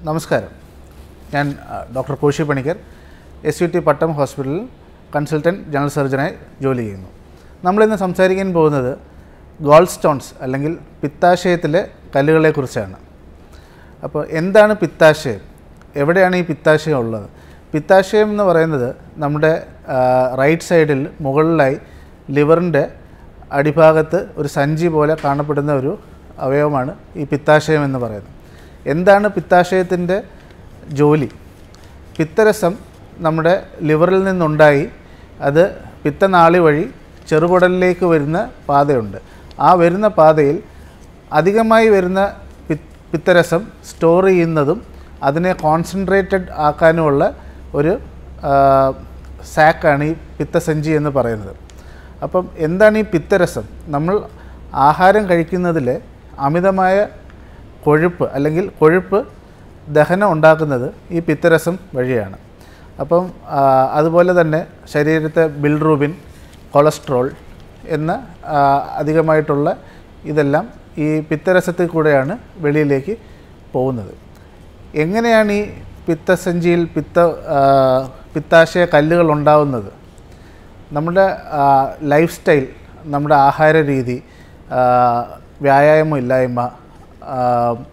നമസ്കാരം ഞാൻ ആ, doctor Koshy Panicker S U T Pattom ഹോസ്പിറ്റലിൽ കൺസൾട്ടൻറ്റ് ജനറൽ സർജനായി ജോലി ചെയ്യുന്നു നമ്മളിന്ന് സംസാരിക്കാൻ പോകുന്നത് ഗോൾ സ്റ്റോൺസ് അല്ലെങ്കിൽ പിത്താശയത്തിലെ കല്ലുകളെക്കുറിച്ചാണ് അപ്പോൾ എന്താണ് പിത്താശയം എവിടെയാണ് ഈ പിത്താശയം ഉള്ളത് പിത്താശയം എന്ന് പറയുന്നത് നമ്മുടെ റൈറ്റ് സൈഡിൽ മുകളിലായി ലിവറിൻ്റെ അടിഭാഗത്ത് ഒരു സഞ്ചി പോലെ കാണപ്പെടുന്ന ഒരു അവയവമാണ് ഈ പിത്താശയം എന്ന് പറയുന്നത് എന്താണ് പിത്താശയത്തിൻ്റെ ജോലി പിത്തരസം നമ്മുടെ ലിവറിൽ നിന്നുണ്ടായി അത് പിത്തനാളി വഴി ചെറുകുടലിലേക്ക് വരുന്ന പാതയുണ്ട് ആ വരുന്ന പാതയിൽ അധികമായി വരുന്ന പി- പിത്തരസം സ്റ്റോർ ചെയ്യുന്നതും അതിനെ കോൺസെൻട്രേറ്റഡ് ആക്കാനുമുള്ള ഒരു ആ, സാക്കാണ് ഈ പിത്തസഞ്ചി എന്ന് പറയുന്നത് അപ്പം എന്താണ് ഈ പിത്തരസം നമ്മൾ ആഹാരം കഴിക്കുന്നതിൽ അമിതമായ കൊഴുപ്പ് അല്ലെങ്കിൽ കൊഴുപ്പ് ദഹനം ഉണ്ടാക്കുന്നത് ഈ പിത്തരസം വഴിയാണ് അപ്പം ആ, അതുപോലെ തന്നെ ശരീരത്തെ ബിൽറൂബിൻ കൊളസ്ട്രോൾ എന്ന ആ, അധികമായിട്ടുള്ള ഇതെല്ലാം ഈ പിത്തരസത്തിൽ കൂടെയാണ് വെളിയിലേക്ക് പോകുന്നത് എങ്ങനെയാണ് ഈ പിത്തസഞ്ചിയിൽ പിത്ത ആ, പിത്താശയ കല്ലുകൾ ഉണ്ടാവുന്നത് നമ്മുടെ ലൈഫ് സ്റ്റൈൽ നമ്മുടെ ആഹാര രീതി ആ, വ്യായാമം ഇല്ലായ്മ ആ,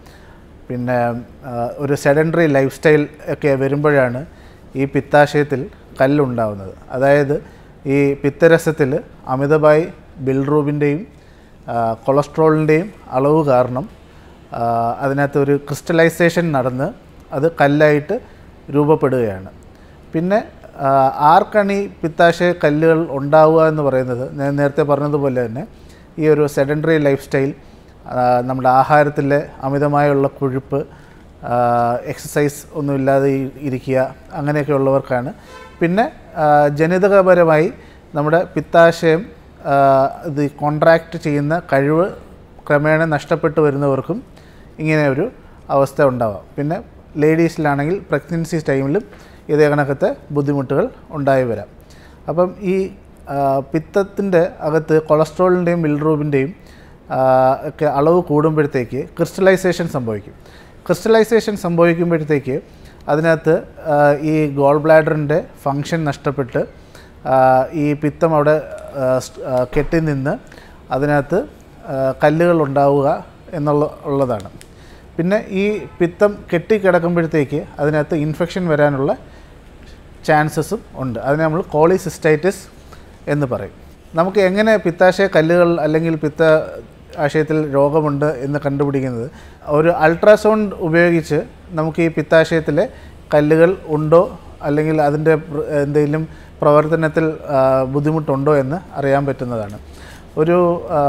പിന്നെ ആ, ഒരു സെഡൻഡറി ലൈഫ് സ്റ്റൈൽ ഒക്കെ വരുമ്പോഴാണ് ഈ പിത്താശയത്തിൽ കല്ലുണ്ടാവുന്നത് അതായത് ഈ പിത്തരസത്തിൽ അമിതമായി ബിൽറൂബിൻ്റെയും കൊളസ്ട്രോളിൻ്റെയും അളവ് കാരണം ആ, അതിനകത്ത് ഒരു ക്രിസ്റ്റലൈസേഷൻ നടന്ന് അത് കല്ലായിട്ട് രൂപപ്പെടുകയാണ് പിന്നെ ആ, ആർക്കാണ് ഈ പിത്താശയ കല്ലുകൾ ഉണ്ടാവുക എന്ന് പറയുന്നത് ഞാൻ നേരത്തെ പറഞ്ഞതുപോലെ തന്നെ ഈ ഒരു സെഡൻഡറി ലൈഫ് സ്റ്റൈൽ ആ, നമ്മുടെ ആഹാരത്തിലെ അമിതമായുള്ള കൊഴുപ്പ് എക്സസൈസ് ഒന്നുമില്ലാതെ ഇ- ഇരിക്കുക അങ്ങനെയൊക്കെ ഉള്ളവർക്കാണ് പിന്നെ ആ, ജനിതകപരമായി നമ്മുടെ പിത്താശയം ആ, ഇത് കോൺട്രാക്റ്റ് ചെയ്യുന്ന കഴിവ് ക്രമേണ നഷ്ടപ്പെട്ടു വരുന്നവർക്കും ഇങ്ങനെ ഒരു അവസ്ഥ ഉണ്ടാവാം പിന്നെ ലേഡീസിലാണെങ്കിൽ പ്രഗ്നൻസി ടൈമിലും ഇതേ കണക്കത്തെ ബുദ്ധിമുട്ടുകൾ ഉണ്ടായി വരാം അപ്പം ഈ പിത്തത്തിൻ്റെ അകത്ത് കൊളസ്ട്രോളിൻ്റെയും ബിൽറൂബിൻ്റെയും ഒക്കെ അളവ് കൂടുമ്പോഴത്തേക്ക് ക്രിസ്റ്റലൈസേഷൻ സംഭവിക്കും ക്രിസ്റ്റലൈസേഷൻ സംഭവിക്കുമ്പോഴത്തേക്ക് അതിനകത്ത് ആ, ഈ ഗോൾ ബ്ലാഡറിൻ്റെ ഫങ്ഷൻ നഷ്ടപ്പെട്ട് ആ, ഈ പിത്തം അവിടെ ആ, സ്റ്റ്- ആ, കെട്ടി നിന്ന് അതിനകത്ത് ആ, കല്ലുകൾ ഉണ്ടാവുക എന്നുള്ള ഉള്ളതാണ് പിന്നെ ഈ പിത്തം കെട്ടിക്കിടക്കുമ്പോഴത്തേക്ക് അതിനകത്ത് ഇൻഫെക്ഷൻ വരാനുള്ള ചാൻസസും ഉണ്ട് അതിനെ നമ്മൾ കോളിസിസ്റ്റൈറ്റിസ് എന്ന് പറയും നമുക്ക് എങ്ങനെ പിത്താശയ കല്ലുകൾ അല്ലെങ്കിൽ പിത്ത ആശയത്തിൽ രോഗമുണ്ട് എന്ന് കണ്ടുപിടിക്കുന്നത് ഒരു അൾട്രാസൗണ്ട് ഉപയോഗിച്ച് നമുക്ക് ഈ പിത്താശയത്തിലെ കല്ലുകൾ ഉണ്ടോ അല്ലെങ്കിൽ അതിൻ്റെ പ്ര- എന്തെങ്കിലും പ്രവർത്തനത്തിൽ ആ, ബുദ്ധിമുട്ടുണ്ടോ എന്ന് അറിയാൻ പറ്റുന്നതാണ് ഒരു ആ,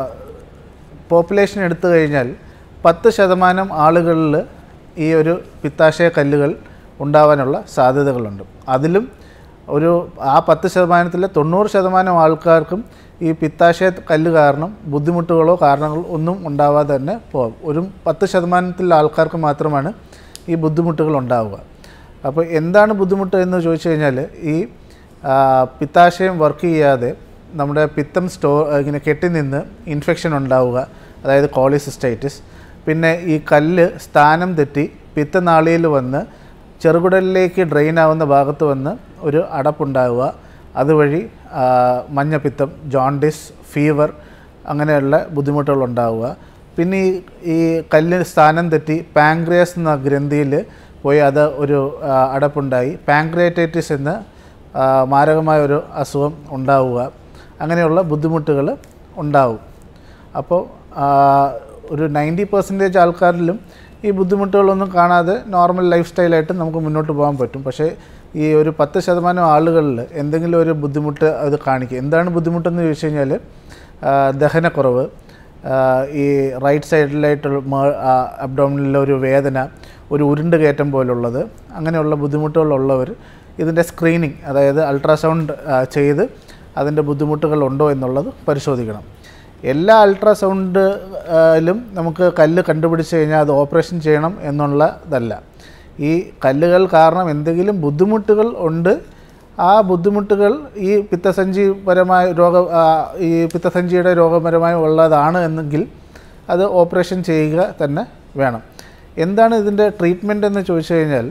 പോപ്പുലേഷൻ എടുത്തു കഴിഞ്ഞാൽ പത്ത് ശതമാനം ആളുകളിൽ ഈ ഒരു പിത്താശയ കല്ലുകൾ ഉണ്ടാവാനുള്ള സാധ്യതകളുണ്ട് അതിലും ഒരു ആ പത്ത് ശതമാനത്തിലെ തൊണ്ണൂറ് ശതമാനം ആൾക്കാർക്കും ഈ പിത്താശയ കല്ല് കാരണം ബുദ്ധിമുട്ടുകളോ കാരണങ്ങളോ ഒന്നും ഉണ്ടാവാതെ തന്നെ പോകും ഒരു പത്ത് ശതമാനത്തിൽ ആൾക്കാർക്ക് മാത്രമാണ് ഈ ബുദ്ധിമുട്ടുകൾ ഉണ്ടാവുക അപ്പോൾ എന്താണ് ബുദ്ധിമുട്ട് എന്ന് ചോദിച്ചു കഴിഞ്ഞാൽ ഈ ആ, പിത്താശയം വർക്ക് ചെയ്യാതെ നമ്മുടെ പിത്തം സ്റ്റോ ഇങ്ങനെ കെട്ടി നിന്ന് ഇൻഫെക്ഷൻ ഉണ്ടാവുക അതായത് കോളിസിസ്റ്റൈറ്റിസ് പിന്നെ ഈ കല്ല് സ്ഥാനം തെറ്റി പിത്തനാളിയിൽ വന്ന് ചെറുകുടലിലേക്ക് ഡ്രെയിൻ ആവുന്ന ഭാഗത്ത് വന്ന് ഒരു അടപ്പുണ്ടാവുക അതുവഴി ആ, മഞ്ഞപ്പിത്തം ജോണ്ടിസ് ഫീവർ അങ്ങനെയുള്ള ബുദ്ധിമുട്ടുകൾ ഉണ്ടാവുക പിന്നെ ഈ ഈ കല്ല് സ്ഥാനം തെറ്റി പാങ്ക്രിയാസ് എന്ന ഗ്രന്ഥിയിൽ പോയി അത് ഒരു ആ, അടപ്പുണ്ടായി പാങ്ക്രിയറ്റൈറ്റിസ് എന്ന ആ, മാരകമായ ഒരു അസുഖം ഉണ്ടാവുക അങ്ങനെയുള്ള ബുദ്ധിമുട്ടുകൾ ഉണ്ടാവും അപ്പോൾ ആ, ഒരു നയൻറ്റി പെർസെൻറ്റേജ് ആൾക്കാരിലും ഈ ബുദ്ധിമുട്ടുകളൊന്നും കാണാതെ നോർമൽ ലൈഫ് സ്റ്റൈലായിട്ട് നമുക്ക് മുന്നോട്ട് പോകാൻ പറ്റും പക്ഷേ ഈ ഒരു പത്ത് ശതമാനം ആളുകളിൽ എന്തെങ്കിലും ഒരു ബുദ്ധിമുട്ട് അത് കാണിക്കും എന്താണ് ബുദ്ധിമുട്ടെന്ന് ചോദിച്ചു കഴിഞ്ഞാൽ ആ, ദഹനക്കുറവ് ആ, ഈ റൈറ്റ് സൈഡിലായിട്ടുള്ള അബ്ഡോമിനിലെ ഒരു വേദന ഒരു ഉരുണ്ട് കയറ്റം പോലുള്ളത് അങ്ങനെയുള്ള ബുദ്ധിമുട്ടുകളുള്ളവർ ഇതിൻ്റെ സ്ക്രീനിങ് അതായത് അൾട്രാസൗണ്ട് ആ, ചെയ്ത് അതിൻ്റെ ബുദ്ധിമുട്ടുകളുണ്ടോ എന്നുള്ളത് പരിശോധിക്കണം എല്ലാ അൾട്രാസൗണ്ടിലും നമുക്ക് കല്ല് കണ്ടുപിടിച്ച് കഴിഞ്ഞാൽ അത് ഓപ്പറേഷൻ ചെയ്യണം എന്നുള്ളതല്ല ഈ കല്ലുകൾ കാരണം എന്തെങ്കിലും ബുദ്ധിമുട്ടുകൾ ഉണ്ട് ആ ബുദ്ധിമുട്ടുകൾ ഈ പിത്തസഞ്ചിപരമായ രോഗ ആ, ഈ പിത്തസഞ്ചിയുടെ രോഗപരമായി ഉള്ളതാണ് എന്നെങ്കിൽ അത് ഓപ്പറേഷൻ ചെയ്യുക തന്നെ വേണം എന്താണ് ഇതിൻ്റെ ട്രീറ്റ്മെൻറ്റ് എന്ന് ചോദിച്ചു കഴിഞ്ഞാൽ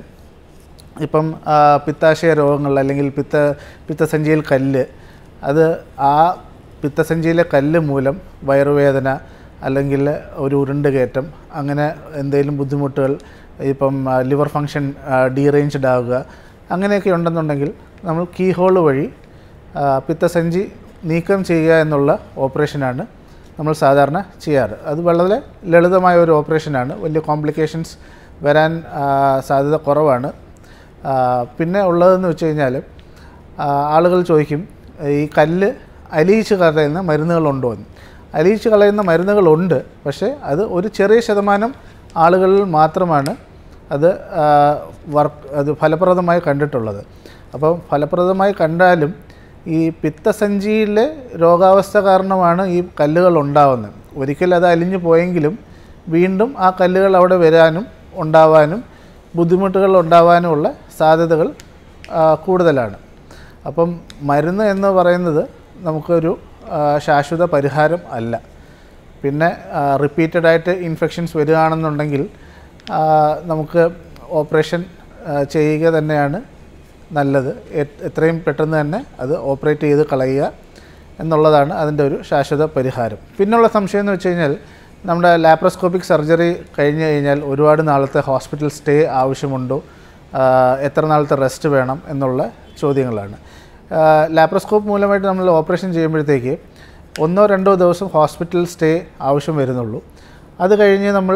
ഇപ്പം ആ, പിത്താശയ രോഗങ്ങൾ അല്ലെങ്കിൽ പിത്ത പിത്തസഞ്ചിയിൽ കല്ല് അത് ആ പിത്തസഞ്ചിയിലെ കല്ല് മൂലം വയറുവേദന അല്ലെങ്കിൽ ഒരു ഉരുണ്ട് കയറ്റം അങ്ങനെ എന്തെങ്കിലും ബുദ്ധിമുട്ടുകൾ ഇപ്പം ലിവർ ഫങ്ഷൻ ഡീറേഞ്ച്ഡ് ആവുക അങ്ങനെയൊക്കെ ഉണ്ടെന്നുണ്ടെങ്കിൽ നമ്മൾ കീ ഹോൾ വഴി ആ, പിത്തസഞ്ചി നീക്കം ചെയ്യുക എന്നുള്ള ഓപ്പറേഷനാണ് നമ്മൾ സാധാരണ ചെയ്യാറ് അത് വളരെ ലളിതമായ ഒരു ഓപ്പറേഷനാണ് വലിയ കോംപ്ലിക്കേഷൻസ് വരാൻ ആ, സാധ്യത കുറവാണ് ആ, പിന്നെ ഉള്ളതെന്ന് വെച്ച് കഴിഞ്ഞാൽ ആ, ആളുകൾ ചോദിക്കും ഈ കല്ല് അലിയിച്ച് കളയുന്ന മരുന്നുകളുണ്ടോ എന്ന് അലിയിച്ച് കളയുന്ന മരുന്നുകളുണ്ട് പക്ഷേ അത് ഒരു ചെറിയ ശതമാനം ആളുകളിൽ മാത്രമാണ് അത് വർക്ക് അത് ഫലപ്രദമായി കണ്ടിട്ടുള്ളത് അപ്പം ഫലപ്രദമായി കണ്ടാലും ഈ പിത്തസഞ്ചിയിലെ രോഗാവസ്ഥ കാരണമാണ് ഈ കല്ലുകൾ ഉണ്ടാവുന്നത് ഒരിക്കൽ അത് അലിഞ്ഞു പോയെങ്കിലും വീണ്ടും ആ കല്ലുകൾ അവിടെ വരാനും ഉണ്ടാവാനും ബുദ്ധിമുട്ടുകൾ ഉണ്ടാവാനുമുള്ള സാധ്യതകൾ ആ, കൂടുതലാണ് അപ്പം മരുന്ന് എന്ന് പറയുന്നത് നമുക്കൊരു ആ, ശാശ്വത പരിഹാരം അല്ല പിന്നെ റിപ്പീറ്റഡ് ആയിട്ട് ഇൻഫെക്ഷൻസ് വരികയാണെന്നുണ്ടെങ്കിൽ ആ, നമുക്ക് ഓപ്പറേഷൻ ആ, ചെയ്യുക തന്നെയാണ് നല്ലത് എ- എത്രയും പെട്ടെന്ന് തന്നെ അത് ഓപ്പറേറ്റ് ചെയ്ത് കളയുക എന്നുള്ളതാണ് അതിൻ്റെ ഒരു ശാശ്വത പരിഹാരം പിന്നുള്ള സംശയം എന്ന് വെച്ച് കഴിഞ്ഞാൽ നമ്മുടെ ലാപ്രോസ്കോപ്പിക് സർജറി കഴിഞ്ഞ് കഴിഞ്ഞാൽ ഒരുപാട് നാളത്തെ ഹോസ്പിറ്റൽ സ്റ്റേ ആവശ്യമുണ്ടോ ആ, എത്ര നാളത്തെ റെസ്റ്റ് വേണം എന്നുള്ള ചോദ്യങ്ങളാണ് ലാപ്രോസ്കോപ്പ് മൂലമായിട്ട് നമ്മൾ ഓപ്പറേഷൻ ചെയ്യുമ്പോഴത്തേക്ക് ഒന്നോ രണ്ടോ ദിവസം ഹോസ്പിറ്റൽ സ്റ്റേ ആവശ്യം വരുന്നുള്ളൂ അത് കഴിഞ്ഞ് നമ്മൾ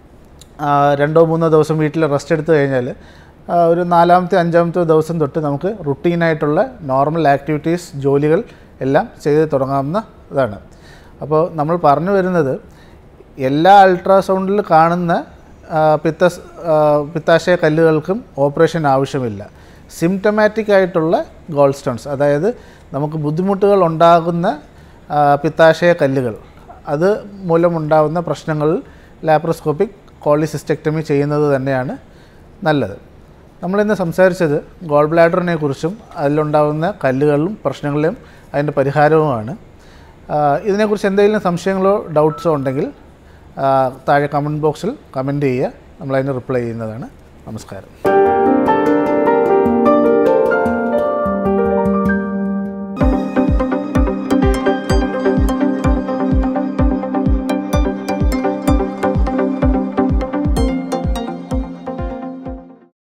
ആ, രണ്ടോ മൂന്നോ ദിവസം വീട്ടിൽ റെസ്റ്റ് എടുത്തു കഴിഞ്ഞാൽ ആ, ഒരു നാലാമത്തെ അഞ്ചാമത്തെ ദിവസം തൊട്ട് നമുക്ക് റുട്ടീനായിട്ടുള്ള നോർമൽ ആക്ടിവിറ്റീസ് ജോലികൾ എല്ലാം ചെയ്ത് തുടങ്ങാവുന്ന ഇതാണ് അപ്പോൾ നമ്മൾ പറഞ്ഞു വരുന്നത് എല്ലാ അൾട്രാസൗണ്ടിൽ കാണുന്ന ആ, പിത്ത ആ, പിത്താശയ കല്ലുകൾക്കും ഓപ്പറേഷൻ ആവശ്യമില്ല സിംറ്റമാറ്റിക് ആയിട്ടുള്ള ഗോൾ സ്റ്റോൺസ് അതായത് നമുക്ക് ബുദ്ധിമുട്ടുകൾ ഉണ്ടാകുന്ന ആ, പിത്താശയ കല്ലുകൾ അത് മൂലമുണ്ടാകുന്ന പ്രശ്നങ്ങളിൽ ലാപ്രോസ്കോപ്പിക് കോളിസിസ്റ്റക്ടമി ചെയ്യുന്നത് തന്നെയാണ് നല്ലത് നമ്മളിന്ന് സംസാരിച്ചത് ഗോൾ ബ്ലാഡറിനെ കുറിച്ചും അതിലുണ്ടാകുന്ന കല്ലുകളും പ്രശ്നങ്ങളും അതിൻ്റെ പരിഹാരവുമാണ് ആ, ഇതിനെക്കുറിച്ച് എന്തെങ്കിലും സംശയങ്ങളോ ഡൗട്ട്സോ ഉണ്ടെങ്കിൽ ആ, താഴെ കമൻറ്റ് ബോക്സിൽ കമൻറ്റ് ചെയ്യുക നമ്മളതിന് റിപ്ലൈ ചെയ്യുന്നതാണ് നമസ്കാരം